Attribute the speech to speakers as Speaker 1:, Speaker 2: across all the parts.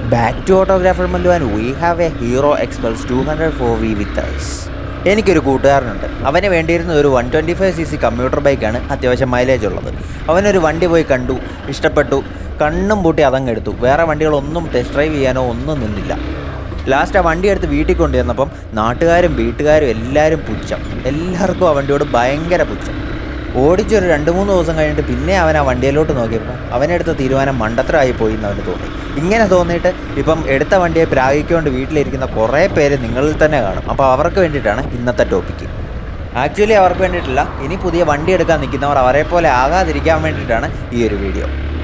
Speaker 1: back to autographer Mallu and we have a Hero Xpulse two hundred four V with ice എനിക്കൊരു കൂട്ടുകാരനുണ്ട് അവന് വേണ്ടിയിരുന്ന ഒരു one twenty five C C computer ബൈക്കാണ് അത്യാവശ്യം മൈലേജ് ഉള്ളത് അവനൊരു വണ്ടി പോയി കണ്ടു ഇഷ്ടപ്പെട്ടു കണ്ണും പൂട്ടി അതങ്ങെടുത്തു വേറെ വണ്ടികളൊന്നും ടെസ്റ്റ് ഡ്രൈവ് ചെയ്യാനോ ഒന്നും നിന്നില്ല ലാസ്റ്റ് ആ വണ്ടി എടുത്ത് വീട്ടിൽ കൊണ്ടുവന്നപ്പം നാട്ടുകാരും വീട്ടുകാരും എല്ലാവരും പുച്ഛം എല്ലാവർക്കും ആ വണ്ടിയോട് ഭയങ്കര പുച്ഛം ഓടിച്ചൊരു രണ്ട് മൂന്ന് ദിവസം കഴിഞ്ഞിട്ട് പിന്നെ അവൻ ആ വണ്ടിയിലോട്ട് നോക്കിയപ്പോൾ അവനെടുത്ത തീരുമാനം മണ്ടത്തരമായി പോയി എന്ന് അവന് തോന്നി ഇങ്ങനെ തോന്നിയിട്ട് ഇപ്പം എടുത്ത വണ്ടിയെ പ്രാഗിക്കൊണ്ട് വീട്ടിലിരിക്കുന്ന കുറേ പേര് നിങ്ങളിൽ തന്നെ കാണും അപ്പോൾ അവർക്ക് വേണ്ടിയിട്ടാണ് ഇന്നത്തെ ടോപ്പിക്ക് ആക്ച്വലി അവർക്ക് വേണ്ടിയിട്ടില്ല ഇനി പുതിയ വണ്ടി എടുക്കാൻ നിൽക്കുന്നവർ അവരെ പോലെ ആകാതിരിക്കാൻ വേണ്ടിയിട്ടാണ് ഈ ഒരു വീഡിയോ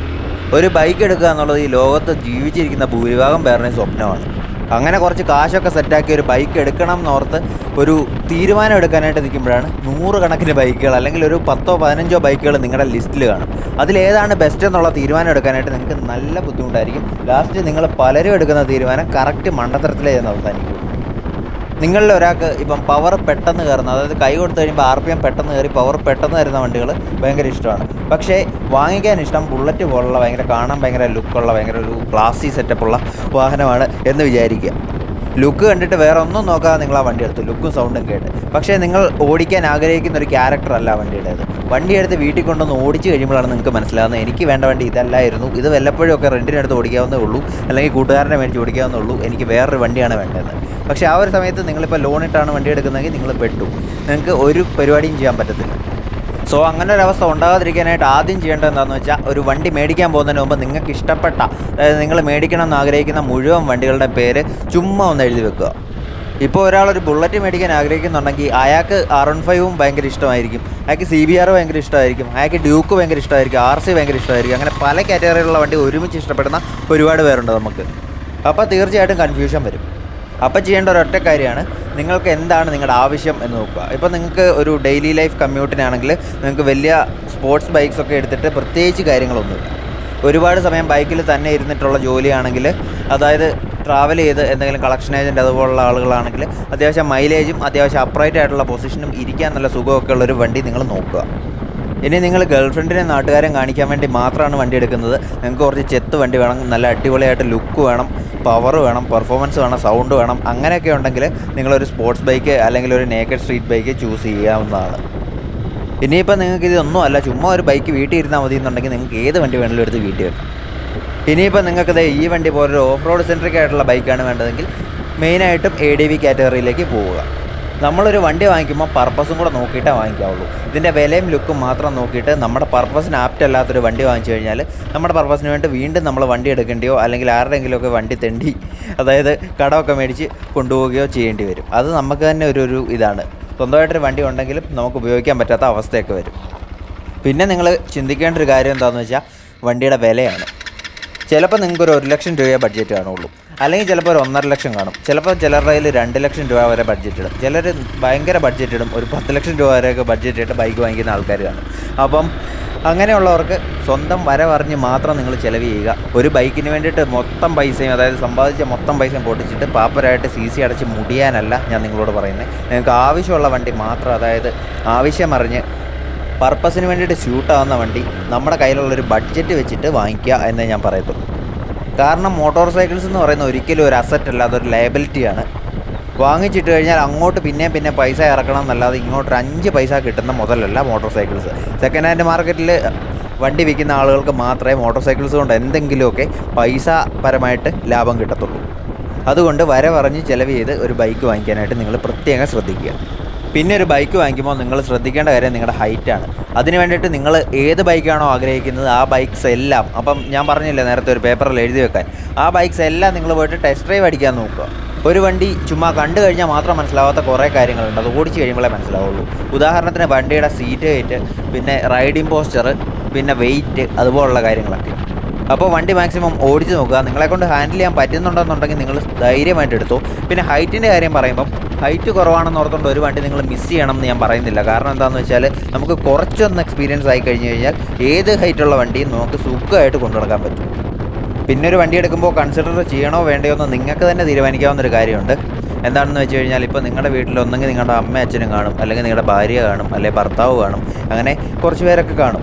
Speaker 1: ഒരു ബൈക്ക് എടുക്കുക എന്നുള്ളത് ഈ ലോകത്ത് ജീവിച്ചിരിക്കുന്ന ഭൂരിഭാഗം പേരുടെ സ്വപ്നമാണ് അങ്ങനെ കുറച്ച് കാശൊക്കെ സെറ്റാക്കി ഒരു ബൈക്ക് എടുക്കണം എന്നോർത്ത് ഒരു തീരുമാനം എടുക്കാനായിട്ട് നിൽക്കുമ്പോഴാണ് നൂറുകണക്കിന് ബൈക്കുകൾ അല്ലെങ്കിൽ ഒരു പത്തോ പതിനഞ്ചോ ബൈക്കുകൾ നിങ്ങളുടെ ലിസ്റ്റിൽ കാണും അതിലേതാണ് ബെസ്റ്റ് എന്നുള്ള തീരുമാനം എടുക്കാനായിട്ട് നിങ്ങൾക്ക് നല്ല ബുദ്ധിമുട്ടായിരിക്കും ലാസ്റ്റ് നിങ്ങൾ പലരും എടുക്കുന്ന തീരുമാനം കറക്റ്റ് മണ്ടത്തരത്തിലേ ചെന്ന് അവസാനിക്കും നിങ്ങളിൽ ഒരാൾക്ക് ഇപ്പം പവർ പെട്ടെന്ന് കയറുന്ന അതായത് കൈ കൊടുത്തു കഴിയുമ്പോൾ ആർ പി എം പെട്ടെന്ന് കയറി പവർ പെട്ടെന്ന് തരുന്ന വണ്ടികൾ ഭയങ്കര ഇഷ്ടമാണ് പക്ഷേ വാങ്ങിക്കാൻ ഇഷ്ടം ബുള്ളറ്റ് പോലുള്ള ഭയങ്കര കാണാൻ ഭയങ്കര ലുക്കുള്ള ഭയങ്കര ഒരു ക്ലാസി സെറ്റപ്പുള്ള വാഹനമാണ് എന്ന് വിചാരിക്കുക ലുക്ക് കണ്ടിട്ട് വേറെ ഒന്നും നോക്കാതെ നിങ്ങൾ ആ വണ്ടി എടുത്തു ലുക്കും സൗണ്ടും കേട്ട് പക്ഷേ നിങ്ങൾ ഓടിക്കാൻ ആഗ്രഹിക്കുന്ന ഒരു ക്യാരക്ടർ അല്ല ആ വണ്ടിയുടേത് വണ്ടി എടുത്ത് വീട്ടിൽ കൊണ്ടൊന്ന് ഓടിച്ച് കഴിയുമ്പോഴാണ് നിങ്ങൾക്ക് മനസ്സിലാകുന്നത് എനിക്ക് വേണ്ട വണ്ടി ഇതല്ലായിരുന്നു ഇത് വല്ലപ്പോഴും ഒക്കെ റെൻറ്റിനെടുത്ത് ഓടിക്കാവുന്നേ ഉള്ളൂ അല്ലെങ്കിൽ കൂട്ടുകാരനെ മേടിച്ച് ഓടിക്കാവുന്നേ ഉള്ളൂ എനിക്ക് വേറൊരു വണ്ടിയാണ് വേണ്ടത് പക്ഷേ ആ ഒരു സമയത്ത് നിങ്ങളിപ്പോൾ ലോൺ ഇട്ടാണ് വണ്ടി എടുക്കുന്നതെങ്കിൽ നിങ്ങൾ പെട്ടു നിങ്ങൾക്ക് ഒരു പരിപാടിയും ചെയ്യാൻ പറ്റത്തില്ല സോ അങ്ങനെ ഒരു അവസ്ഥ ഉണ്ടാകാതിരിക്കാനായിട്ട് ആദ്യം ചെയ്യേണ്ടത് എന്താണെന്ന് വെച്ചാൽ ഒരു വണ്ടി മേടിക്കാൻ പോകുന്നതിന് മുമ്പ് നിങ്ങൾക്ക് ഇഷ്ടപ്പെട്ട അതായത് നിങ്ങൾ മേടിക്കണം എന്ന് ആഗ്രഹിക്കുന്ന മുഴുവൻ വണ്ടികളുടെ പേര് ചുമ്മാ ഒന്ന് എഴുതി വെക്കുക ഇപ്പോൾ ഒരാളൊരു ബുള്ളറ്റ് മേടിക്കാൻ ആഗ്രഹിക്കുന്നുണ്ടെങ്കിൽ അയാൾക്ക് ആർ വൺ ഫൈവും ഭയങ്കര ഇഷ്ടമായിരിക്കും അയാൾക്ക് സി ബി ആർ ഭയങ്കര ഇഷ്ടമായിരിക്കും അയാൾക്ക് ഡ്യൂക്ക് ഭയങ്കര ഇഷ്ടമായിരിക്കും ആർ സി ഭയങ്കര ഇഷ്ടമായിരിക്കും അങ്ങനെ പല കാറ്റഗറിയിലുള്ള വണ്ടി ഒരുമിച്ച് ഇഷ്ടപ്പെടുന്ന ഒരുപാട് പേരുണ്ട് നമുക്ക് അപ്പോൾ തീർച്ചയായിട്ടും കൺഫ്യൂഷൻ വരും അപ്പോൾ ചെയ്യേണ്ട ഒരൊറ്റ കാര്യമാണ് നിങ്ങൾക്ക് എന്താണ് നിങ്ങളുടെ ആവശ്യം എന്ന് നോക്കുക ഇപ്പോൾ നിങ്ങൾക്ക് ഒരു ഡെയിലി ലൈഫ് കമ്മ്യൂട്ടിനാണെങ്കിൽ നിങ്ങൾക്ക് വലിയ സ്പോർട്സ് ബൈക്സ് ഒക്കെ എടുത്തിട്ട് പ്രത്യേകിച്ച് കാര്യങ്ങളൊന്നുമില്ല ഒരുപാട് സമയം ബൈക്കിൽ തന്നെ ഇരുന്നിട്ടുള്ള ജോലിയാണെങ്കിൽ അതായത് ട്രാവൽ ചെയ്ത് എന്തെങ്കിലും കളക്ഷൻ ഏജൻറ്റ് അതുപോലുള്ള ആളുകളാണെങ്കിൽ അത്യാവശ്യം മൈലേജും അത്യാവശ്യം അപ്രൈറ്റ് ആയിട്ടുള്ള പൊസിഷനും ഇരിക്കാൻ നല്ല സുഖമൊക്കെ ഉള്ളൊരു വണ്ടി നിങ്ങൾ നോക്കുക ഇനി നിങ്ങൾ ഗേൾഫ്രണ്ടിനെ നാട്ടുകാരെ കാണിക്കാൻ വേണ്ടി മാത്രമാണ് വണ്ടി എടുക്കുന്നത് നിങ്ങൾക്ക് കുറച്ച് ചെത്ത് വണ്ടി വേണം നല്ല അടിപൊളിയായിട്ട് ലുക്ക് വേണം പവർ വേണം പെർഫോമൻസ് വേണം സൗണ്ട് വേണം അങ്ങനെയൊക്കെ ഉണ്ടെങ്കിൽ നിങ്ങളൊരു സ്പോർട്സ് ബൈക്ക് അല്ലെങ്കിൽ ഒരു നേക്കഡ് സ്ട്രീറ്റ് ബൈക്ക് ചൂസ് ചെയ്യാവുന്നതാണ് ഇനിയിപ്പോൾ നിങ്ങൾക്ക് ഇതൊന്നും അല്ല ചുമ്മാ ഒരു ബൈക്ക് വീട്ടിൽ ഇരുന്നാൽ മതി എന്നുണ്ടെങ്കിൽ നിങ്ങൾക്ക് ഏത് വണ്ടി വേണമെങ്കിലും എടുത്ത് വീട്ടിൽ വെക്കാം ഇനിയിപ്പോൾ നിങ്ങൾക്ക് ദേ ഈ വണ്ടി പോലൊരു ഓഫ് റോഡ് സെൻട്രിക് ആയിട്ടുള്ള ബൈക്കാണ് വേണ്ടതെങ്കിൽ മെയിനായിട്ടും എ ഡി വി കാറ്റഗറിയിലേക്ക് പോവുക നമ്മളൊരു വണ്ടി വാങ്ങിക്കുമ്പോൾ പർപ്പസും കൂടെ നോക്കിയിട്ടേ വാങ്ങിക്കാവുള്ളൂ ഇതിൻ്റെ വിലയും ലുക്കും മാത്രം നോക്കിയിട്ട് നമ്മുടെ പർപ്പസിന് ആപ്റ്റ് അല്ലാത്തൊരു വണ്ടി വാങ്ങിച്ചു കഴിഞ്ഞാൽ നമ്മുടെ പർപ്പസിന് വേണ്ടി വീണ്ടും നമ്മൾ വണ്ടി എടുക്കേണ്ടിയോ അല്ലെങ്കിൽ ആരുടെയെങ്കിലുമൊക്കെ വണ്ടി തെണ്ടി അതായത് കടമൊക്കെ മേടിച്ച് കൊണ്ടുപോവുകയോ ചെയ്യേണ്ടി വരും അത് നമുക്ക് തന്നെ ഒരു ഒരു ഇതാണ് സ്വന്തമായിട്ടൊരു വണ്ടി ഉണ്ടെങ്കിലും നമുക്ക് ഉപയോഗിക്കാൻ പറ്റാത്ത അവസ്ഥയൊക്കെ വരും പിന്നെ നിങ്ങൾ ചിന്തിക്കേണ്ട ഒരു കാര്യം എന്താണെന്ന് വെച്ചാൽ വണ്ടിയുടെ വിലയാണ് ചിലപ്പോൾ നിങ്ങൾക്ക് ഒരു ഒരു ലക്ഷം രൂപയെ ബഡ്ജറ്റ് കാണുള്ളൂ അല്ലെങ്കിൽ ചിലപ്പോൾ ഒരു ഒന്നര ലക്ഷം കാണും ചിലപ്പോൾ ചിലരുടെ കയ്യിൽ രണ്ട് ലക്ഷം രൂപ വരെ ബഡ്ജറ്റ് ഇടും ചിലർ ഭയങ്കര ബഡ്ജറ്റ് ഇടും ഒരു പത്ത് ലക്ഷം രൂപ വരെയൊക്കെ ബഡ്ജറ്റ് ഇട്ട് ബൈക്ക് വാങ്ങിക്കുന്ന ആൾക്കാർ കാണും അപ്പം അങ്ങനെയുള്ളവർക്ക് സ്വന്തം വര പറഞ്ഞ് മാത്രം നിങ്ങൾ ചിലവ് ചെയ്യുക ഒരു ബൈക്കിന് വേണ്ടിയിട്ട് മൊത്തം പൈസയും അതായത് സമ്പാദിച്ച മൊത്തം പൈസയും പൊട്ടിച്ചിട്ട് പാപ്പരായിട്ട് സി സി അടച്ച് മുടിയാനല്ല ഞാൻ നിങ്ങളോട് പറയുന്നത് നിങ്ങൾക്ക് ആവശ്യമുള്ള വണ്ടി മാത്രം അതായത് ആവശ്യം അറിഞ്ഞ് പർപ്പസിന് വേണ്ടിയിട്ട് സ്യൂട്ടാവുന്ന വണ്ടി നമ്മുടെ കയ്യിലുള്ളൊരു ബഡ്ജറ്റ് വെച്ചിട്ട് വാങ്ങിക്കുക എന്നേ ഞാൻ പറയത്തുള്ളൂ കാരണം മോട്ടോർ സൈക്കിൾസ് എന്ന് പറയുന്ന ഒരിക്കലും ഒരു അസറ്റ് അല്ല അതൊരു ലയബിലിറ്റിയാണ് വാങ്ങിച്ചിട്ട് കഴിഞ്ഞാൽ അങ്ങോട്ട് പിന്നെ പിന്നെ പൈസ ഇറക്കണം എന്നല്ലാതെ ഇങ്ങോട്ട് ഒരു അഞ്ച് പൈസ കിട്ടുന്ന മുതലല്ല മോട്ടോർ സൈക്കിൾസ് സെക്കൻഡ് ഹാൻഡ് മാർക്കറ്റിൽ വണ്ടി വിൽക്കുന്ന ആളുകൾക്ക് മാത്രമേ മോട്ടോർ സൈക്കിൾസ് കൊണ്ട് എന്തെങ്കിലുമൊക്കെ പൈസ പരമായിട്ട് ലാഭം കിട്ടത്തുള്ളൂ അതുകൊണ്ട് വര പറഞ്ഞ് ചിലവ് ചെയ്ത് ഒരു ബൈക്ക് വാങ്ങിക്കാനായിട്ട് നിങ്ങൾ പ്രത്യേകം ശ്രദ്ധിക്കുക പിന്നെ ഒരു ബൈക്ക് വാങ്ങിക്കുമ്പോൾ നിങ്ങൾ ശ്രദ്ധിക്കേണ്ട കാര്യം നിങ്ങളുടെ ഹൈറ്റാണ് അതിന് വേണ്ടിയിട്ട് നിങ്ങൾ ഏത് ബൈക്കാണോ ആഗ്രഹിക്കുന്നത് ആ ബൈക്സ് എല്ലാം അപ്പം ഞാൻ പറഞ്ഞില്ലേ നേരത്തെ ഒരു പേപ്പറിൽ എഴുതി വെക്കാൻ ആ ബൈക്സ് എല്ലാം നിങ്ങൾ പോയിട്ട് ടെസ്റ്റ് ഡ്രൈവ് അടിക്കാൻ നോക്കുക ഒരു വണ്ടി ചുമ്മാ കണ്ടു കഴിഞ്ഞാൽ മാത്രം മനസ്സിലാവാത്ത കുറേ കാര്യങ്ങളുണ്ട് അത് ഓടിച്ച് കഴിയുമ്പോഴേ മനസ്സിലാവുള്ളൂ ഉദാഹരണത്തിന് വണ്ടിയുടെ സീറ്റ് ഹൈറ്റ് പിന്നെ റൈഡിംഗ് പോസ്ചർ പിന്നെ വെയിറ്റ് അതുപോലുള്ള കാര്യങ്ങളൊക്കെ അപ്പോൾ വണ്ടി മാക്സിമം ഓടിച്ച് നോക്കുക നിങ്ങളെ കൊണ്ട് ഹാൻഡിൽ ചെയ്യാൻ പറ്റുന്നുണ്ടെന്നുണ്ടെങ്കിൽ നിങ്ങൾ ധൈര്യമായിട്ട് എടുത്തു പിന്നെ ഹൈറ്റിൻ്റെ കാര്യം പറയുമ്പം ഹൈറ്റ് കുറവാണെന്ന് ഓർത്തുകൊണ്ട് ഒരു വണ്ടി നിങ്ങൾ മിസ് ചെയ്യണം എന്ന് ഞാൻ പറയുന്നില്ല കാരണം എന്താണെന്ന് വെച്ചാൽ നമുക്ക് കുറച്ചൊന്ന് എക്സ്പീരിയൻസ് ആയി കഴിഞ്ഞ് കഴിഞ്ഞാൽ ഏത് ഹൈറ്റുള്ള വണ്ടിയും നമുക്ക് സുഖമായിട്ട് കൊണ്ടു നടക്കാൻ പറ്റും പിന്നെ ഒരു വണ്ടി എടുക്കുമ്പോൾ കൺസിഡർ ചെയ്യണോ വേണ്ടയോ എന്ന് നിങ്ങൾക്ക് തന്നെ തീരുമാനിക്കാവുന്ന ഒരു കാര്യമുണ്ട് എന്താണെന്ന് വെച്ച് കഴിഞ്ഞാൽ ഇപ്പോൾ നിങ്ങളുടെ വീട്ടിൽ ഒന്നെങ്കിൽ നിങ്ങളുടെ അമ്മ അച്ഛനും കാണും അല്ലെങ്കിൽ നിങ്ങളുടെ ഭാര്യ കാണും അല്ലെങ്കിൽ ഭർത്താവ് കാണും അങ്ങനെ കുറച്ച് പേരൊക്കെ കാണും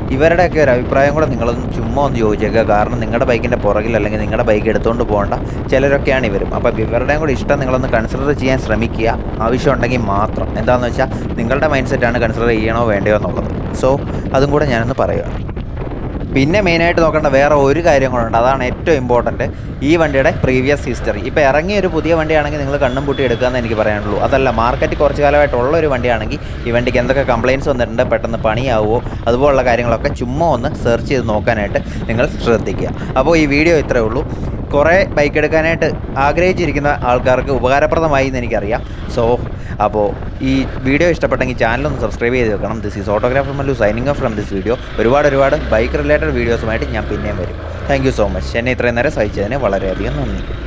Speaker 1: ഇവരുടെയൊക്കെ ഒരു അഭിപ്രായം കൂടെ നിങ്ങളൊന്ന് ചുമ്മാ ഒന്ന് ചോദിച്ചേക്കുക കാരണം നിങ്ങളുടെ ബൈക്കിൻ്റെ പുറകിൽ അല്ലെങ്കിൽ നിങ്ങളുടെ ബൈക്ക് എടുത്തുകൊണ്ട് പോകേണ്ട ചിലരൊക്കെയാണ് ഇവരും അപ്പോൾ ഇവരുടെയും കൂടി ഇഷ്ടം നിങ്ങളൊന്ന് കൺസിഡർ ചെയ്യാൻ ശ്രമിക്കുക ആവശ്യമുണ്ടെങ്കിൽ മാത്രം എന്താണെന്ന് വെച്ചാൽ നിങ്ങളുടെ മൈൻഡ് സെറ്റാണ് കൺസിഡർ ചെയ്യണോ വേണ്ടയോ എന്നുള്ളത് സോ അതും കൂടെ ഞാനൊന്ന് പറയുകയാണ് പിന്നെ മെയിനായിട്ട് നോക്കേണ്ട വേറെ ഒരു കാര്യം കൂടെ ഉണ്ട് അതാണ് ഏറ്റവും ഇമ്പോർട്ടൻറ്റ് ഈ വണ്ടിയുടെ പ്രീവിയസ് ഹിസ്റ്ററി ഇപ്പോൾ ഇറങ്ങിയ ഒരു പുതിയ വണ്ടിയാണെങ്കിൽ നിങ്ങൾ കണ്ണും പൂട്ടി എടുക്കാമെന്ന് എനിക്ക് പറയാനുള്ളൂ അതല്ല മാർക്കറ്റ് കുറച്ച് കാലമായിട്ടുള്ള ഒരു വണ്ടിയാണെങ്കിൽ ഈ വണ്ടിക്ക് എന്തൊക്കെ കംപ്ലയിൻസ് വന്നിട്ടുണ്ട് പെട്ടെന്ന് പണിയാവുമോ അതുപോലുള്ള കാര്യങ്ങളൊക്കെ ചുമ്മാ ഒന്ന് സെർച്ച് ചെയ്ത് നോക്കാനായിട്ട് നിങ്ങൾ ശ്രദ്ധിക്കുക അപ്പോൾ ഈ വീഡിയോ ഇത്രയേ ഉള്ളൂ കുറേ ബൈക്ക് എടുക്കാനായിട്ട് ആഗ്രഹിച്ചിരിക്കുന്ന ആൾക്കാർക്ക് ഉപകാരപ്രദമായി എന്ന് എനിക്കറിയാം സോ അപ്പോൾ ഈ വീഡിയോ ഇഷ്ടപ്പെട്ടെങ്കിൽ ചാനലൊന്ന് സബ്സ്ക്രൈബ് ചെയ്ത് വെക്കണം this is autographer Mallu signing off from this video ഒരുപാട് ഒരുപാട് ബൈക്ക് റിലേറ്റഡ് വീഡിയോസുമായിട്ട് ഞാൻ പിന്നെയും വരും താങ്ക് യു സോ മച്ച് എന്നെ ഇത്രയും നേരം സഹിച്ചതിന് വളരെയധികം നന്ദി